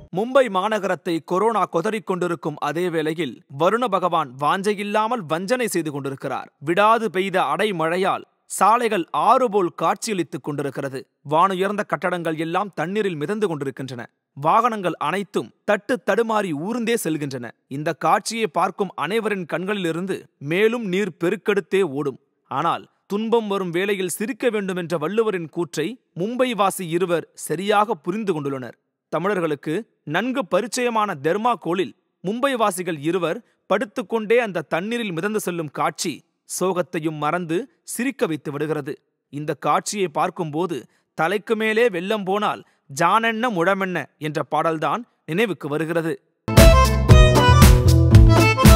Mumbai மாநகரத்தை corona கொதறிக் கொண்டிருக்கும் அதே வேளையில் வருண பகவான் வாஞ்சையில்லாமல் வஞ்சனை செய்து கொண்டிருக்கிறார் விடாது பெய்த அடைமழையால் சாலைகள் ஆறு போல் காட்சியளித்துக் கொண்டிருக்கிறது வானுயர்ந்த கட்டடங்கள் எல்லாம் தண்ணீரில் மிதந்து கொண்டிருக்கின்றன வாகனங்கள் அனைத்தும் தட்டு தடுமாறி ஊர்ந்தே செல்கின்றன இந்த காட்சியை பார்க்கும் அனைவரின் கண்களிலிருந்து மேலும் நீர் பெருக்கெடுத்தே ஓடும் ஆனால் துன்பம் வரும் வேளையில் சிரிக்க வேண்டும் என்ற வள்ளுவரின் கூற்றை மும்பை வாசி இருவர் சரியாக புரிந்து கொண்டுள்ளனர் தமிழர்களுக்கு நன்கு பரிச்சயமான தெர்மாகோலில் மும்பை வாசிகள் இருவர் படுத்துக்கொண்டே அந்த தண்ணீரில் மிதந்து செல்லும் காட்சி சோகத்தையும் மறந்து சிரிக்க வைத்து விடுகிறது இந்த காட்சியை பார்க்கும்போது தலைக்கு மேலே வெள்ளம் போனால் ஜானென்ன முழமென்ன என்ற பாடல்தான் நினைவுக்கு வருகிறது